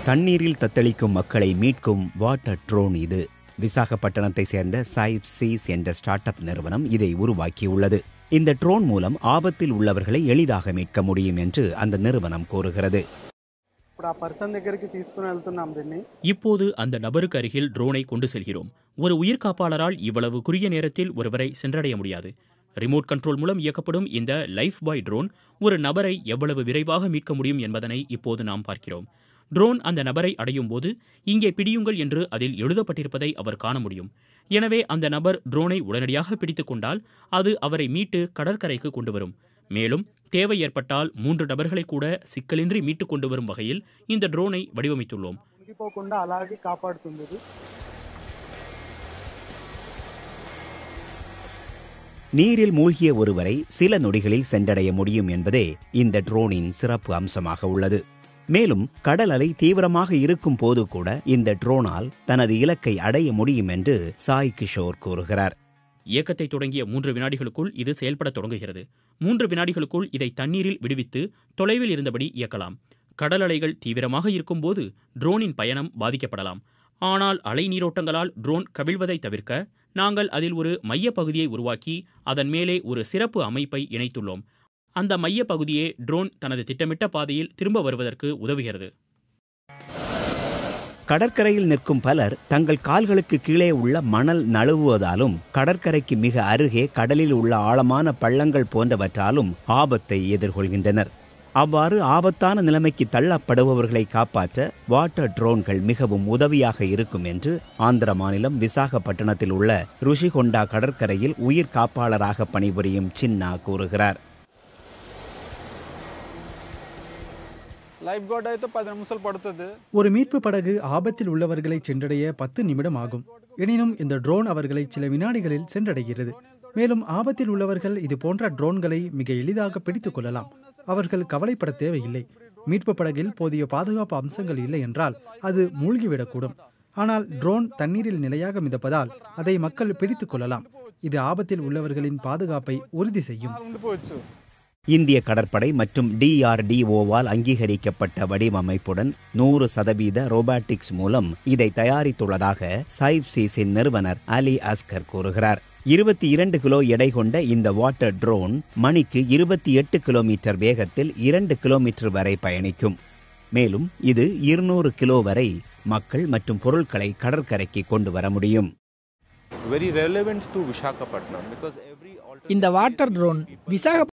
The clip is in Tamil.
தண்ணீரில் தத்தளிக்கும் மக்களை மீட்கும் வாட்டர் ட்ரோன் இது விசாகப்பட்டினத்தை சேர்ந்த சைப் சீஸ் என்ற ஸ்டார்ட் அப் நிறுவனம் இதை உருவாக்கியுள்ளது இந்த ட்ரோன் மூலம் ஆபத்தில் உள்ளவர்களை எளிதாக மீட்க முடியும் என்று அந்த நிறுவனம் கூறுகிறது ఇప్పుడు ఆ పర్సన్ దగ్గరికి తీసుకుని వెళ్తున్నాం దీన్ని இப்போது அந்த நபருக்கு அருகில் ட்ரோனை கொண்டு செல்கிறோம் ஒரு உயிர் காப்பாளரால் இவ்வளவு குறுகிய நேரத்தில் ஒருவரை சென்றடைய முடியாது ரிமோட் கண்ட்ரோல் மூலம் இயக்கப்படும் இந்த லைஃப் பாய் ட்ரோன் ஒரு நபரை எவ்வளவு விரைவாக மீட்க முடியும் என்பதனை இப்போது நாம் பார்க்கிறோம் ட்ரோன் அந்த நபரை அடையும் போது இங்கே பிடியுங்கள் என்று அதில் எழுதப்பட்டிருப்பதை அவர் காண முடியும் எனவே அந்த நபர் ட்ரோனை உடனடியாக பிடித்துக் கொண்டால் அது அவரை மீட்டு கடற்கரைக்கு கொண்டு வரும் மேலும் தேவை ஏற்பட்டால் மூன்று நபர்களை கூட சிக்கலின்றி மீட்டுக் கொண்டு வரும் வகையில் இந்த ட்ரோனை வடிவமைத்துள்ளோம் మునిగిపోకుండా అలాగే కాపాడుతుంది ఇది நீரில் மூழ்கிய ஒருவரை சில நொடிகளில் சென்றடைய முடியும் என்பதே இந்த ட்ரோனின் சிறப்பு அம்சமாக உள்ளது மேலும் கடல் அலை தீவிரமாக இருக்கும் போது கூட இந்த ட்ரோனால் தனது இலக்கை அடைய முடியும் என்று சாய் கிஷோர் கூறுகிறார் இயக்கத்தை தொடங்கிய மூன்று வினாடிகளுக்குள் இது செயல்பட தொடங்குகிறது மூன்று வினாடிகளுக்குள் இதை தண்ணீரில் விடுவித்து தொலைவில் இருந்தபடி இயக்கலாம் கடல் அலைகள் தீவிரமாக இருக்கும்போது ட்ரோனின் பயணம் பாதிக்கப்படலாம் ஆனால் அலை நீரோட்டங்களால் ட்ரோன் கவிழ்வதை தவிர்க்க நாங்கள் அதில் ஒரு மையப் பகுதியை உருவாக்கி அதன் மேலே ஒரு சிறப்பு அமைப்பை இணைத்துள்ளோம் அந்த மையப் பகுதியே ட்ரோன் தனது திட்டமிட்ட பாதையில் திரும்ப வருவதற்கு உதவுகிறது கடற்கரையில் நிற்கும் பலர் தங்கள் கால்களுக்கு கீழே உள்ள மணல் நழுவுவதாலும் கடற்கரைக்கு மிக அருகே கடலில் உள்ள ஆழமான பள்ளங்கள் போன்றவற்றாலும் ஆபத்தை எதிர்கொள்கின்றனர் அவ்வாறு ஆபத்தான நிலைமைக்கு தள்ளப்படுபவர்களை காப்பாற்ற வாட்டர் ட்ரோன்கள் மிகவும் உதவியாக இருக்கும் என்று ஆந்திர மாநிலம் விசாகப்பட்டினத்தில் உள்ள ருஷிகொண்டா கடற்கரையில் உயிர் காப்பாளராக பணிபுரியும் சின்னா கூறுகிறார் లైఫ్ గార్డ్ అయితే పది నిమిషాలు పడుతుంది ஒரு மீட்பு படகு ஆபத்தில் உள்ளவர்களை சென்றடைய பத்து நிமிடம் ஆகும் எனினும் இந்த ட்ரோன் அவர்களை சில வினாடிகளில் சென்றடைகிறது மேலும் ஆபத்தில் உள்ளவர்கள் இது போன்ற ட்ரோன்களை மிக எளிதாக பிடித்துக் கொள்ளலாம் அவர்கள் கவலைப்பட தேவையில்லை மீட்பு படகில் போதிய பாதுகாப்பு அம்சங்கள் இல்லை என்றால் அது மூழ்கிவிடக்கூடும் ஆனால் ட்ரோன் தண்ணீரில் நிலையாக மிதப்பதால் அதை மக்கள் பிடித்துக் கொள்ளலாம் இது ஆபத்தில் உள்ளவர்களின் பாதுகாப்பை உறுதி செய்யும் ఉండిపోవచ్చు இந்திய கடற்படை மற்றும் டிஆர்டிஓவால் அங்கீகரிக்கப்பட்ட வடிவமைப்புடன் நூறு சதவீத ரோபாட்டிக்ஸ் மூலம் இதை தயாரித்துள்ளதாக சைப் சீஸின் நிறுவனர் அலி அஸ்கர் கூறுகிறார் இருபத்தி இரண்டு கிலோ எடை கொண்ட இந்த வாட்டர் ட்ரோன் மணிக்கு இருபத்தி எட்டு கிலோமீட்டர் வேகத்தில் இரண்டு கிலோமீட்டர் வரை பயணிக்கும் மேலும் இது இருநூறு கிலோ வரை மக்கள் மற்றும் பொருட்களை கடற்கரைக்கு கொண்டு வர முடியும் very relevant to Visakhapatnam because every இந்த வாட்டர் ட்ரோன் விசாக